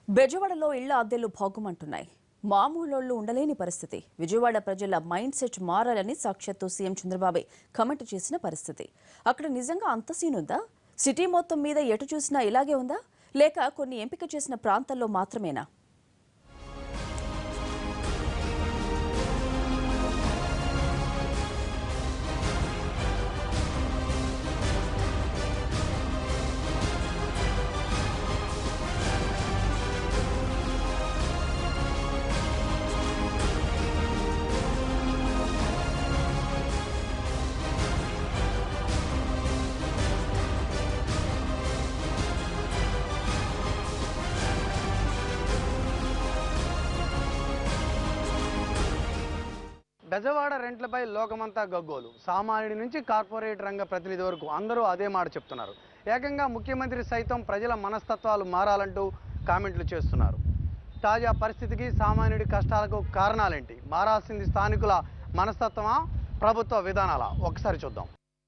బెజవాడలో ఇళ్ల అద్దెలు భోగమంటున్నాయి మామూలోళ్లు ఉండలేని పరిస్థితి విజయవాడ ప్రజల మైండ్ సెట్ మారాలని సాక్షాత్తు సీఎం చంద్రబాబు కమెంట్ చేసిన పరిస్థితి అక్కడ నిజంగా అంత సీన్ ఉందా సిటీ మొత్తం మీద ఎటు చూసినా ఇలాగే ఉందా లేక కొన్ని ఎంపిక చేసిన ప్రాంతాల్లో మాత్రమేనా బెజవాడ రెంట్లపై లోకమంతా గగ్గోలు సామాన్యుడి నుంచి కార్పొరేట్ రంగ ప్రతినిధి వరకు అందరూ అదే మాట చెప్తున్నారు ఏకంగా ముఖ్యమంత్రి సైతం ప్రజల మనస్తత్వాలు మారాలంటూ కామెంట్లు చేస్తున్నారు తాజా పరిస్థితికి సామాన్యుడి కష్టాలకు కారణాలేంటి మారాల్సింది స్థానికుల మనస్తత్వమా ప్రభుత్వ విధానాలా ఒకసారి చూద్దాం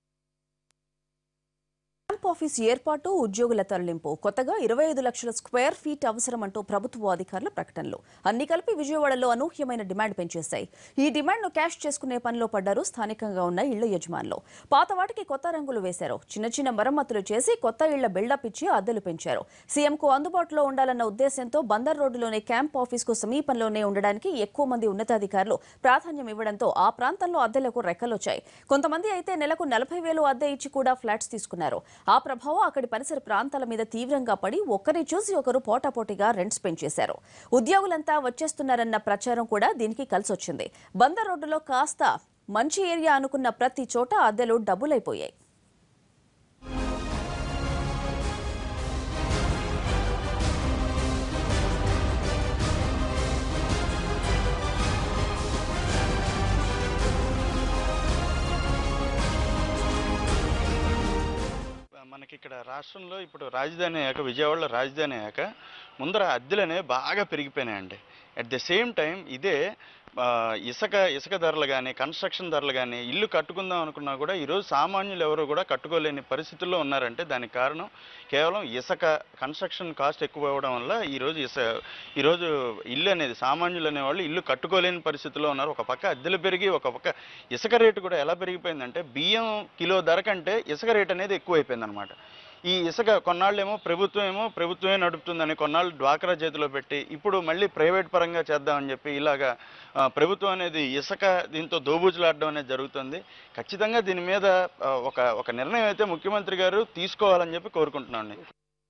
క్యాంప్ ఆఫీస్ ఏర్పాటు ఉద్యోగుల తరలింపు కొత్తగా ఇరవై ఐదు లక్షల స్క్వేర్ ఫీట్ అవసరమంటూ ప్రభుత్వ అధికారుల ప్రకటనలు అన్ని కలిపి విజయవాడలో అనూహ్యమైన డిమాండ్ పెంచేశాయి ఈ డిమాండ్ను క్యాష్ చేసుకునే పనిలో పడ్డారు స్థానికంగా ఉన్న ఇళ్ల యజమానులు పాత వాటికి కొత్త రంగులు వేశారు చిన్న చిన్న మరమ్మతులు చేసి కొత్త ఇళ్ల బిల్డప్ ఇచ్చి అద్దెలు పెంచారు సీఎంకు అందుబాటులో ఉండాలన్న ఉద్దేశంతో బందర్ రోడ్డులోని క్యాంప్ ఆఫీస్కు సమీపంలోనే ఉండడానికి ఎక్కువ మంది ఉన్నతాధికారులు ప్రాధాన్యం ఇవ్వడంతో ఆ ప్రాంతంలో అద్దెలకు రెక్కలొచ్చాయి కొంతమంది అయితే నెలకు నలభై వేలు అద్దె ఇచ్చి కూడా ఫ్లాట్స్ తీసుకున్నారు ఆ ప్రభావం అక్కడి పరిసర ప్రాంతాల మీద తీవ్రంగా పడి ఒక్కరి చూసి ఒకరు పోటాపోటీగా రెంట్స్ పెంచేశారు ఉద్యోగులంతా వచ్చేస్తున్నారన్న ప్రచారం కూడా దీనికి కలిసొచ్చింది బందర్ రోడ్డులో కాస్త మంచి ఏరియా అనుకున్న ప్రతి చోట అద్దెలు డబ్బులైపోయాయి మనకి ఇక్కడ రాష్ట్రంలో ఇప్పుడు రాజధాని అయ్యాక విజయవాడలో రాజధాని అయ్యాక ముందర అద్దెలు అనేవి బాగా పెరిగిపోయినాయండి అట్ ద సేమ్ టైం ఇదే ఆ, ఇసుక ఇసుక ధరలు కానీ కన్స్ట్రక్షన్ ధరలు కానీ ఇల్లు కట్టుకుందాం అనుకున్నా కూడా ఈరోజు సామాన్యులు ఎవరు కూడా కట్టుకోలేని పరిస్థితుల్లో ఉన్నారంటే దానికి కారణం కేవలం ఇసుక కన్స్ట్రక్షన్ కాస్ట్ ఎక్కువ అవ్వడం వల్ల ఈరోజు ఇస ఈరోజు ఇల్లు అనేది సామాన్యులు అనేవాళ్ళు ఇల్లు కట్టుకోలేని పరిస్థితిలో ఉన్నారు ఒక పక్క అద్దెలు పెరిగి ఒక పక్క ఇసుక రేటు కూడా ఎలా పెరిగిపోయిందంటే బియ్యం కిలో ధర కంటే ఇసుక రేట్ అనేది ఎక్కువైపోయింది అనమాట ఈ ఇసుక కొన్నాళ్ళేమో ప్రభుత్వం ఏమో ప్రభుత్వమే నడుపుతుందని కొన్నాళ్ళు డ్వాక్రా చేతిలో పెట్టి ఇప్పుడు మళ్ళీ ప్రైవేట్ పరంగా చేద్దామని చెప్పి ఇలాగా ఆ, ప్రభుత్వం అనేది ఇసుక దీంతో దోబూచులాడడం అనేది జరుగుతుంది ఖచ్చితంగా దీని మీద ఆ, ఒక ఒక నిర్ణయం అయితే ముఖ్యమంత్రి గారు తీసుకోవాలని చెప్పి కోరుకుంటున్నాను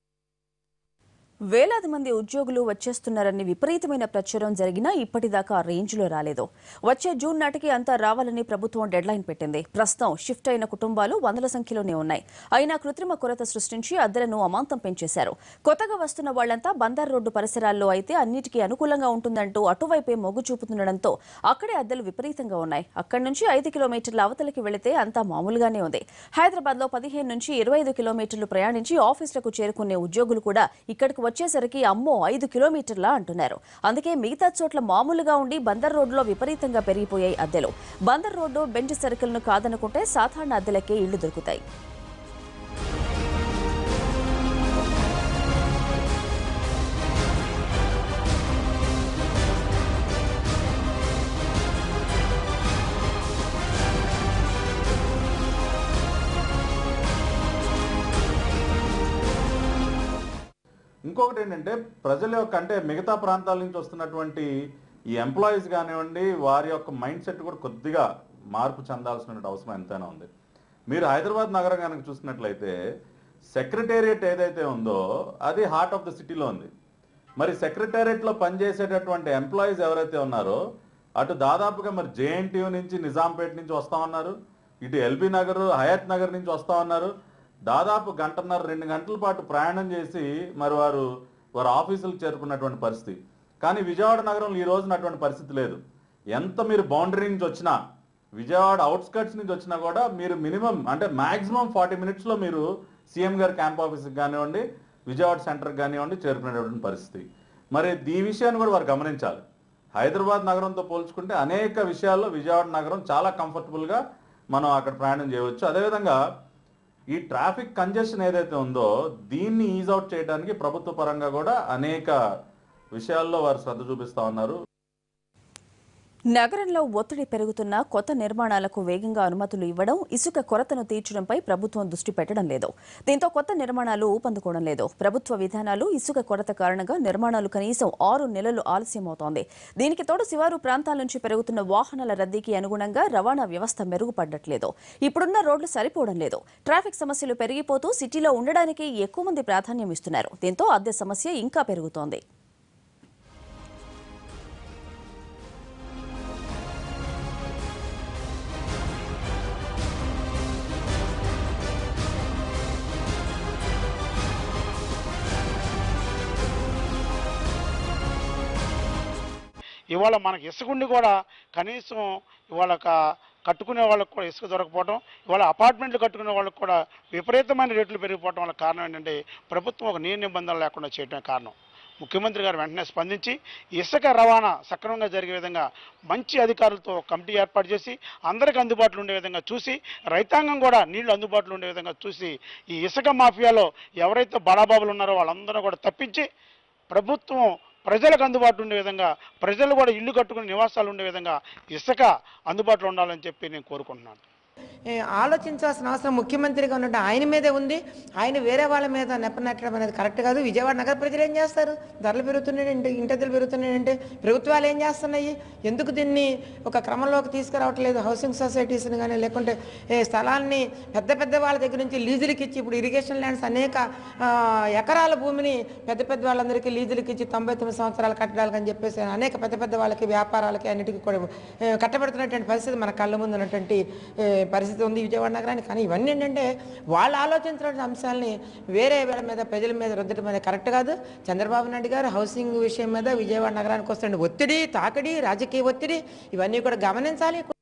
వేలాది మంది ఉద్యోగులు వచ్చేస్తున్నారని విపరీతమైన ప్రచారం జరిగినా ఇప్పటిదాకా ఆ రేంజ్లో రాలేదు వచ్చే జూన్ నాటికి అంతా రావాలని ప్రభుత్వం డెడ్లైన్ పెట్టింది ప్రస్తుతం షిఫ్ట్ అయిన కుటుంబాలు వందల సంఖ్యలోనే ఉన్నాయి అయినా కృత్రిమ కొరత సృష్టించి అద్దెలను అమాంతం పెంచేశారు కొత్తగా వస్తున్న వాళ్లంతా బందర్ రోడ్డు పరిసరాల్లో అయితే అన్నిటికీ అనుకూలంగా ఉంటుందంటూ అటువైపే మొగ్గు చూపుతుండడంతో అక్కడే అద్దెలు విపరీతంగా ఉన్నాయి అక్కడి నుంచి ఐదు కిలోమీటర్ల అవతలికి వెళితే అంతా మామూలుగానే ఉంది హైదరాబాద్ లో పదిహేను నుంచి ఇరవై ఐదు కిలోమీటర్లు ప్రయాణించి ఆఫీసులకు చేరుకునే ఉద్యోగులు కూడా ఇక్కడికి వచ్చేసరికి అమ్మో ఐదు కిలోమీటర్ల అంటున్నారు అందుకే మిగతా చోట్ల మామూలుగా ఉండి బందర్ రోడ్డులో విపరీతంగా పెరిగిపోయాయి అద్దెలు బందర్ రోడ్డు బెంచ్ సర్కిల్ ను కాదనుకుంటే సాధారణ అద్దెలకే ఇళ్లు దొరుకుతాయి ఇంకొకటి ఏంటంటే ప్రజల యొక్క అంటే మిగతా ప్రాంతాల నుంచి వస్తున్నటువంటి ఈ ఎంప్లాయీస్ కానివ్వండి వారి యొక్క మైండ్ సెట్ కూడా కొద్దిగా మార్పు చెందాల్సిన అవసరం ఎంతైనా ఉంది మీరు హైదరాబాద్ నగరం కనుక చూసినట్లయితే సెక్రటేరియట్ ఏదైతే ఉందో అది హార్ట్ ఆఫ్ ద సిటీలో ఉంది మరి సెక్రటేరియట్లో పనిచేసేటటువంటి ఎంప్లాయీస్ ఎవరైతే ఉన్నారో అటు దాదాపుగా మరి జేఎన్టీయూ నుంచి నిజాంపేట నుంచి వస్తా ఉన్నారు ఇటు ఎల్బీ నగర్ హయత్ నగర్ నుంచి వస్తా ఉన్నారు దాదాపు గంటన్నర రెండు గంటల పాటు ప్రయాణం చేసి మరి వారు వారు ఆఫీసులకు చేరుకున్నటువంటి పరిస్థితి కానీ విజయవాడ నగరంలో ఈ రోజున అటువంటి పరిస్థితి లేదు ఎంత మీరు బౌండరీ నుంచి వచ్చినా విజయవాడ అవుట్స్కట్స్ నుంచి వచ్చినా కూడా మీరు మినిమం అంటే మాక్సిమం ఫార్టీ మినిట్స్లో మీరు సీఎం గారి క్యాంప్ ఆఫీస్కి కానివ్వండి విజయవాడ సెంటర్కి కానివ్వండి చేరుకునేటువంటి పరిస్థితి మరి ఈ విషయాన్ని కూడా వారు గమనించాలి హైదరాబాద్ నగరంతో పోల్చుకుంటే అనేక విషయాల్లో విజయవాడ నగరం చాలా కంఫర్టబుల్గా మనం అక్కడ ప్రయాణం చేయవచ్చు అదేవిధంగా ఈ ట్రాఫిక్ కంజెషన్ ఏదైతే ఉందో దీన్ని ఈజ్ అవుట్ చేయడానికి ప్రభుత్వ పరంగా కూడా అనేక విషయాల్లో వారు శ్రద్ధ చూపిస్తా ఉన్నారు నగరంలో ఒత్తిడి పెరుగుతున్న కొత్త నిర్మాణాలకు వేగంగా అనుమతులు ఇవ్వడం ఇసుక కొరతను తీర్చడంపై ప్రభుత్వం దృష్టి పెట్టడం లేదు దీంతో కొత్త నిర్మాణాలు ఊపందుకోవడం లేదు ప్రభుత్వ విధానాలు ఇసుక కొరత కారణంగా నిర్మాణాలు కనీసం ఆరు నెలలు ఆలస్యమవుతోంది దీనికి తోడు శివారు ప్రాంతాల నుంచి పెరుగుతున్న వాహనాల రద్దీకి అనుగుణంగా రవాణా వ్యవస్థ మెరుగుపడట్లేదు ఇప్పుడున్న రోడ్లు సరిపోవడం లేదు ట్రాఫిక్ సమస్యలు పెరిగిపోతూ సిటీలో ఉండడానికి ఎక్కువ మంది ప్రాధాన్యం ఇస్తున్నారు దీంతో అద్దె సమస్య ఇంకా పెరుగుతోంది ఇవాళ మనకి ఇసుకుండి కూడా కనీసం ఇవాళ క- కట్టుకునే వాళ్ళకి కూడా ఇసుక దొరకపోవడం ఇవాళ అపార్ట్మెంట్లు కట్టుకునే వాళ్ళకి కూడా విపరీతమైన రేట్లు పెరిగిపోవడం వల్ల కారణం ఏంటంటే ప్రభుత్వం ఒక నియమ నిబంధనలు లేకుండా చేయడమే కారణం ముఖ్యమంత్రి గారు వెంటనే స్పందించి ఇసుక రవాణా సక్రమంగా జరిగే విధంగా మంచి అధికారులతో ఒక కమిటీ ఏర్పాటు చేసి అందరికీ అందుబాటులో ఉండే విధంగా చూసి రైతాంగం కూడా నీళ్లు అందుబాటులో ఉండే విధంగా చూసి ఈ ఇసుక మాఫియాలో ఎవరైతే బడాబాబులు ఉన్నారో వాళ్ళందరూ కూడా తప్పించి ప్రభుత్వం ప్రజలకు అందుబాటులో ఉండే విధంగా ప్రజలు కూడా ఇల్లు కట్టుకుని నివాసాలు ఉండే విధంగా ఇసుక అందుబాటులో ఉండాలని చెప్పి నేను కోరుకుంటున్నాను ఏ, ఆలోచించాల్సిన అవసరం ముఖ్యమంత్రిగా ఉన్నట్టు ఆయన మీదే ఉంది ఆయన వేరే వాళ్ళ మీద నెప్పనెట్టడం అనేది కరెక్ట్ కాదు విజయవాడ నగర ప్రజలు ఏం చేస్తారు ధరలు పెరుగుతున్నాయంటే ఇంటెద్దలు పెరుగుతున్నాయంటే ప్రభుత్వాలు ఏం చేస్తున్నాయి ఎందుకు దీన్ని ఒక క్రమంలోకి తీసుకురావట్లేదు హౌసింగ్ సొసైటీస్ని కానీ లేకుంటే ఏ స్థలాన్ని పెద్ద పెద్ద వాళ్ళ దగ్గర నుంచి లీజులకి ఇచ్చి ఇప్పుడు ఇరిగేషన్ ల్యాండ్స్ అనేక ఆ, ఎకరాల భూమిని పెద్ద పెద్ద వాళ్ళందరికీ లీజులకి ఇచ్చి తొంభై తొమ్మిది సంవత్సరాలు కట్టడాలకు అని చెప్పేసి అనేక పెద్ద పెద్ద వాళ్ళకి వ్యాపారాలకి అన్నిటికీ కూడా ఏ, కట్టబెడుతున్నటువంటి పరిస్థితి మన కళ్ళ ముందు ఉన్నటువంటి ఏ, పరిస్థితి ఉంది విజయవాడ నగరానికి కానీ ఇవన్నీ ఏంటంటే వాళ్ళు ఆలోచించిన అంశాలని వేరే వాళ్ళ మీద ప్రజల మీద రుద్దడం అనేది కరెక్ట్ కాదు చంద్రబాబు నాయుడు గారు హౌసింగ్ విషయం మీద విజయవాడ నగరానికి వస్తున్న ఒత్తిడి తాకిడి రాజకీయ ఒత్తిడి ఇవన్నీ కూడా గమనించాలి